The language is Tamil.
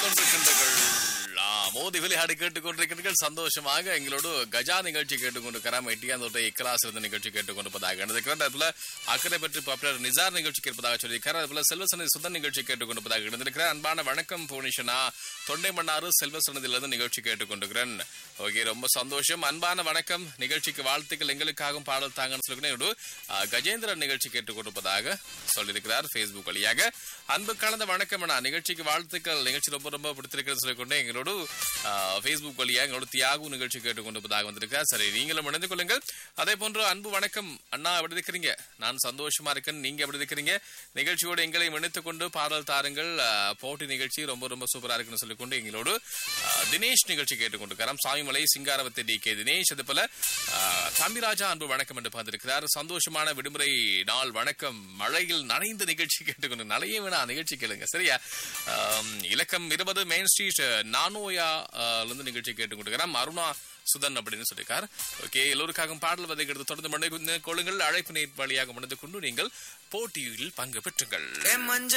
கேட்டுக்கொண்டிருக்கின்றீர்கள் ஆ, மோதி விளையாடி கேட்டுக்கொண்டிருக்கிறீர்கள் சந்தோஷமாக எங்களோடு கஜா நிகழ்ச்சி கேட்டுக்கொண்டிருக்கிறார் எட்டியாந்தோட்டை இக்கலாஸ் இருந்த நிகழ்ச்சி கேட்டுக்கொண்டிருப்பதாக இருந்திருக்கிறார் அதுபோல அக்கறை பற்றி பாப்புலர் நிசார் நிகழ்ச்சி கேட்பதாக சொல்லியிருக்கிறார் அதுபோல செல்வசனதி சுதன் நிகழ்ச்சி கேட்டுக்கொண்டிருப்பதாக இருந்திருக்கிறார் அன்பான வணக்கம் புவனேஷனா தொண்டை மன்னாறு செல்வசனதியிலிருந்து நிகழ்ச்சி கேட்டுக்கொண்டிருக்கிறேன் ஓகே ரொம்ப சந்தோஷம் அன்பான வணக்கம் நிகழ்ச்சிக்கு வாழ்த்துக்கள் எங்களுக்காகவும் பாடல் தாங்கன்னு சொல்லி கஜேந்திரன் நிகழ்ச்சி கேட்டுக்கொண்டிருப்பதாக சொல்லியிருக்கிறார் Facebook வழியாக அன்பு கலந்த வணக்கம் அண்ணா நிகழ்ச்சிக்கு வாழ்த்துக்கள் நிகழ்ச்சி ரொம்ப ரொம்ப பிடித்திருக்கிறது சொல்லிக்கொண்டு எங்களோடு ஃபேஸ்புக் வழியாக எங்களோட தியாகு நிகழ்ச்சி கேட்டுக்கொண்டிருப்பதாக வந்திருக்கார் சரி நீங்களும் இணைந்து கொள்ளுங்கள் அதே போன்று அன்பு வணக்கம் அண்ணா எப்படி இருக்கிறீங்க நான் சந்தோஷமா இருக்கேன் நீங்க எப்படி இருக்கிறீங்க நிகழ்ச்சியோடு எங்களை இணைத்துக் கொண்டு பாடல் தாருங்கள் ஆ, போட்டி நிகழ்ச்சி ரொம்ப ரொம்ப சூப்பரா இருக்குன்னு சொல்லிக்கொண்டு எங்களோடு ஆ, தினேஷ் நிகழ்ச்சி கேட்டுக்கொண்டிருக்கிறார் சாமிமலை சிங்காரவத்தி டி கே தினேஷ் அது போல ஆ, தம்பிராஜா அன்பு வணக்கம் என்று பார்த்திருக்கிறார் சந்தோஷமான விடுமுறை நாள் வணக்கம் மழையில் நனைந்த நிகழ்ச்சி கேட்டுக்கொண்டு நலையே வேணா நிகழ்ச்சி கேளுங்க சரியா ஆம், இலக்கம் இருபது மெயின் ஸ்ட்ரீட் நானோயா ஆ, ல இருந்து நிகழ்ச்சி கேட்டுக்கொண்டிருக்கிறார் அருணா சுதன் அப்படின்னு சொல்லியிருக்கார் ஓகே எல்லோருக்காகவும் பாடல் வதை எடுத்து தொடர்ந்து மணி கொள்ளுங்கள் அழைப்பு நேர் வழியாக மணந்து கொண்டு நீங்கள் போட்டியில் பங்கு பெற்றுங்கள் மஞ்ச